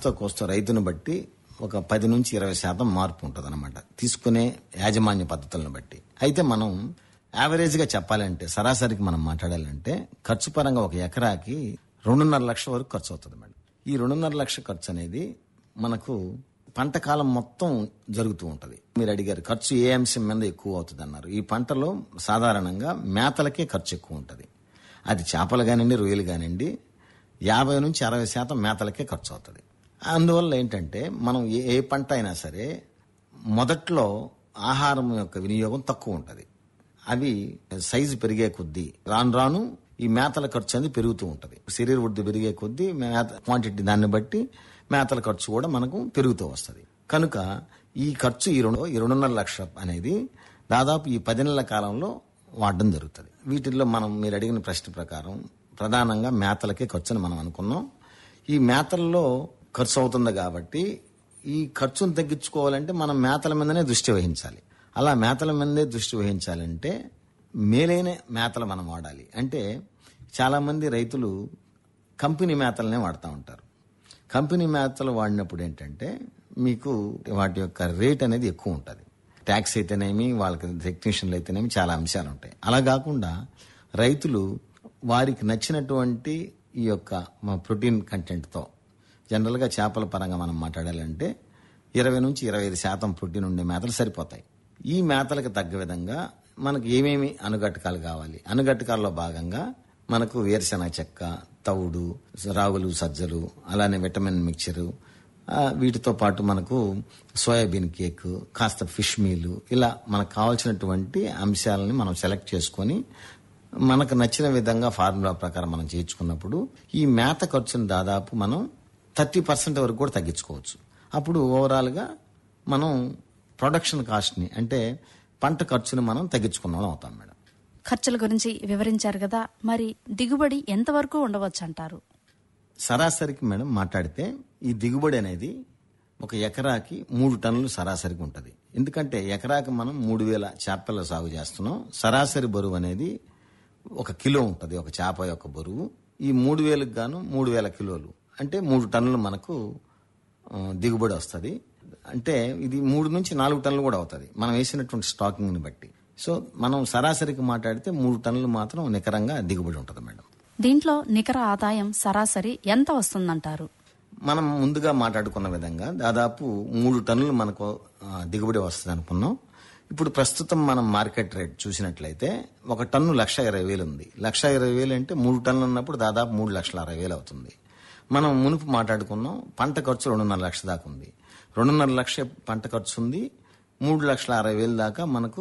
కాస్త కోస్త రైతును బట్టి ఒక పది నుంచి ఇరవై శాతం మార్పు ఉంటుంది అనమాట తీసుకునే యాజమాన్య పద్ధతులను బట్టి అయితే మనం యావరేజ్గా చెప్పాలంటే సరాసరికి మనం మాట్లాడాలంటే ఖర్చు పరంగా ఒక ఎకరాకి రెండున్నర లక్షల వరకు ఖర్చు అవుతుంది మేడం ఈ రెండున్నర లక్షల ఖర్చు అనేది మనకు పంట కాలం మొత్తం జరుగుతూ ఉంటుంది మీరు అడిగారు ఖర్చు ఏ అంశం మీద ఎక్కువ అవుతుంది అన్నారు ఈ పంటలో సాధారణంగా మేతలకే ఖర్చు ఎక్కువ ఉంటుంది అది చేపలు కానివ్వండి రొయ్యలు కానివ్వండి యాభై నుంచి అరవై శాతం మేతలకే ఖర్చు అవుతుంది అందువల్ల ఏంటంటే మనం ఏ ఏ పంట అయినా సరే మొదట్లో ఆహారం యొక్క వినియోగం తక్కువ ఉంటుంది అవి సైజు పెరిగే కొద్దీ రాను రాను ఈ మేతల ఖర్చు అనేది పెరుగుతూ ఉంటుంది శరీర వృద్ధి పెరిగే కొద్దీ మేత క్వాంటిటీ దాన్ని బట్టి మేతల ఖర్చు కూడా మనకు పెరుగుతూ వస్తుంది కనుక ఈ ఖర్చు ఈ రెండు ఈ రెండున్నర లక్ష అనేది దాదాపు ఈ పది నెలల కాలంలో వాడడం జరుగుతుంది వీటిల్లో మనం మీరు అడిగిన ప్రశ్న ప్రకారం ప్రధానంగా మేతలకే ఖర్చు అని మనం అనుకున్నాం ఈ మేతల్లో ఖర్చు అవుతుంది కాబట్టి ఈ ఖర్చును తగ్గించుకోవాలంటే మనం మేతల మీదనే దృష్టి వహించాలి అలా మేతల మీదే దృష్టి వహించాలంటే మేలైన మేతలు మనం వాడాలి అంటే చాలామంది రైతులు కంపెనీ మేతలనే వాడుతూ ఉంటారు కంపెనీ మేతలు వాడినప్పుడు ఏంటంటే మీకు వాటి యొక్క రేట్ అనేది ఎక్కువ ఉంటుంది ట్యాక్స్ అయితేనేమి వాళ్ళకి టెక్నీషియన్లు అయితేనేమి చాలా అంశాలు ఉంటాయి అలా కాకుండా రైతులు వారికి నచ్చినటువంటి ఈ యొక్క ప్రోటీన్ కంటెంట్తో జనరల్గా చేపల పరంగా మనం మాట్లాడాలంటే ఇరవై నుంచి ఇరవై ఐదు శాతం ప్రోటీన్ ఉండే మేతలు సరిపోతాయి ఈ మేతలకు తగ్గ విధంగా మనకు ఏమేమి అనుగట్టకాలు కావాలి అనుగట్టకాల్లో భాగంగా మనకు వేరుశెనగ చెక్క తవుడు రాగులు సజ్జలు అలానే విటమిన్ మిక్చరు ఆ, వీటితో పాటు మనకు సోయాబీన్ కేక్ కాస్త ఫిష్ మీల్ ఇలా మనకు కావాల్సినటువంటి అంశాలని మనం సెలెక్ట్ చేసుకొని మనకు నచ్చిన విధంగా ఫార్ములా ప్రకారం మనం చేర్చుకున్నప్పుడు ఈ మేత ఖర్చును దాదాపు మనం థర్టీ పర్సెంట్ వరకు కూడా తగ్గించుకోవచ్చు అప్పుడు ఓవరాల్గా మనం ప్రొడక్షన్ కాస్ట్ని అంటే పంట ఖర్చుని మనం తగ్గించుకున్న వాళ్ళం అవుతాం మేడం ఖర్చుల గురించి వివరించారు కదా మరి దిగుబడి ఎంతవరకు ఉండవచ్చు అంటారు సరాసరికి మేడం మాట్లాడితే ఈ దిగుబడి అనేది ఒక ఎకరాకి మూడు టన్నులు సరాసరికి ఉంటుంది ఎందుకంటే ఎకరాకి మనం మూడు వేల చేపల సాగు చేస్తున్నాం సరాసరి బరువు అనేది ఒక కిలో ఉంటుంది ఒక చేప యొక్క బరువు ఈ మూడు వేలకు గాను మూడు వేల కిలోలు అంటే మూడు టన్నులు మనకు ఆ, దిగుబడి వస్తుంది అంటే ఇది మూడు నుంచి నాలుగు టన్నులు కూడా అవుతుంది మనం వేసినటువంటి స్టాకింగ్ని బట్టి సో మనం సరాసరికి మాట్లాడితే మూడు టన్నులు మాత్రం నికరంగా దిగుబడి ఉంటుంది మేడం దీంట్లో నికర ఆదాయం సరాసరి ఎంత వస్తుందంటారు మనం ముందుగా మాట్లాడుకున్న విధంగా దాదాపు మూడు టన్నులు మనకు ఆ, దిగుబడి వస్తుంది అనుకున్నాం ఇప్పుడు ప్రస్తుతం మనం మార్కెట్ రేట్ చూసినట్లయితే ఒక టన్ను లక్ష ఇరవై వేలు ఉంది లక్ష ఇరవై వేలు అంటే మూడు టన్నులు ఉన్నప్పుడు దాదాపు మూడు లక్షల అరవై వేలు అవుతుంది మనం మునుపు మాట్లాడుకున్నాం పంట ఖర్చు రెండున్నర లక్ష దాకా ఉంది రెండున్నర లక్ష పంట ఖర్చు ఉంది మూడు లక్షల అరవై వేలు దాకా మనకు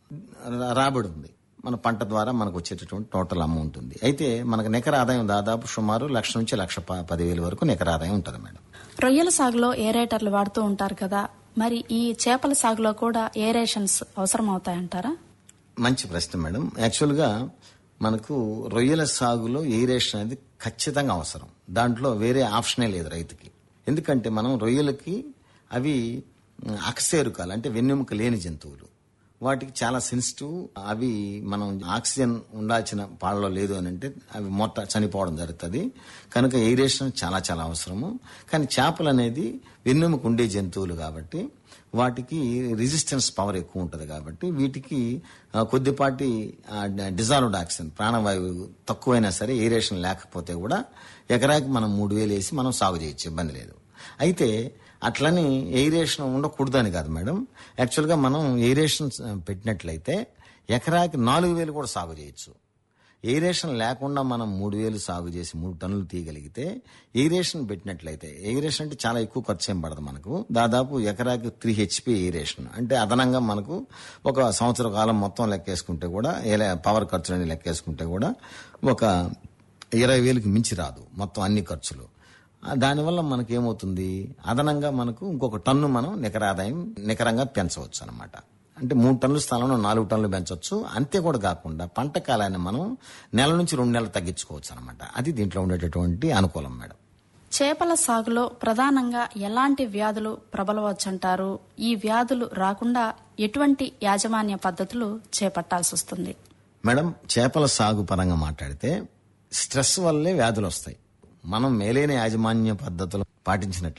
రా- రాబడి ఉంది మన పంట ద్వారా మనకు వచ్చేటటువంటి టోటల్ అమౌంట్ ఉంది అయితే మనకు నికర ఆదాయం దాదాపు సుమారు లక్ష నుంచి లక్ష ప- పదివేలు వరకు నికర ఆదాయం ఉంటుంది మేడం రొయ్యల సాగులో ఏరేటర్లు వాడుతూ ఉంటారు కదా మరి ఈ చేపల సాగులో కూడా ఏరేషన్స్ అవసరం అవుతాయంటారా మంచి ప్రశ్న మేడం యాక్చువల్గా మనకు రొయ్యల సాగులో ఏరేషన్ అనేది ఖచ్చితంగా అవసరం దాంట్లో వేరే ఆప్షనే లేదు రైతుకి ఎందుకంటే మనం రొయ్యలకి అవి మ్, అకశేరుకాలు అంటే వెన్నెముక లేని జంతువులు వాటికి చాలా సెన్సిటివ్ అవి మనం ఆక్సిజన్ ఉండాల్సిన పాలలో లేదు అని అంటే అవి మొట్ట చనిపోవడం జరుగుతుంది కనుక ఎయిరేషన్ చాలా చాలా అవసరము కానీ చేపలు అనేది వెన్నెముక ఉండే జంతువులు కాబట్టి వాటికి రెసిస్టెన్స్ పవర్ ఎక్కువ ఉంటుంది కాబట్టి వీటికి ఆ, కొద్దిపాటి డిజాల్వ్డ్ ఆక్సిజన్ ప్రాణవాయువు తక్కువైనా సరే ఏరేషన్ లేకపోతే కూడా ఎకరాకి మనం మూడు వేలు వేసి మనం సాగు చేయొచ్చు ఇబ్బంది లేదు అయితే అట్లని ఎయిరేషన్ ఉండకూడదని కాదు మేడం యాక్చువల్గా మనం ఎయిరేషన్ పెట్టినట్లయితే ఎకరాకి నాలుగు వేలు కూడా సాగు చేయొచ్చు ఎయిరేషన్ లేకుండా మనం మూడు వేలు సాగు చేసి మూడు టన్నులు తీయగలిగితే ఎయిరేషన్ పెట్టినట్లయితే ఎయిరేషన్ అంటే చాలా ఎక్కువ ఖర్చు ఏం పడదు మనకు దాదాపు ఎకరాకి త్రీ హెచ్పి ఎయిరేషన్ అంటే అదనంగా మనకు ఒక సంవత్సర కాలం మొత్తం లెక్కేసుకుంటే కూడా ఎలా- పవర్ ఖర్చులని లెక్కేసుకుంటే కూడా ఒక ఇరవై వేలకు మించి రాదు మొత్తం అన్ని ఖర్చులు ఆ, దానివల్ల మనకి ఏమవుతుంది అదనంగా మనకు ఇంకొక టన్ను మనం నికర ఆదాయం నికరంగా పెంచవచ్చు అనమాట అంటే మూడు టన్నుల స్థలంలో నాలుగు టన్నులు పెంచవచ్చు అంతే కూడా కాకుండా పంట కాలాన్ని మనం నెల నుంచి రెండు నెలలు తగ్గించుకోవచ్చు అనమాట అది దీంట్లో ఉండేటటువంటి అనుకూలం మేడం చేపల సాగులో ప్రధానంగా ఎలాంటి వ్యాధులు ప్రబలవచ్చంటారు ఈ వ్యాధులు రాకుండా ఎటువంటి యాజమాన్య పద్ధతులు చేపట్టాల్సి వస్తుంది మేడం చేపల సాగు పరంగా మాట్లాడితే స్ట్రెస్ వల్లే వ్యాధులు వస్తాయి మనం మేలైన యాజమాన్య పద్ధతులు పాటించినట్లయితే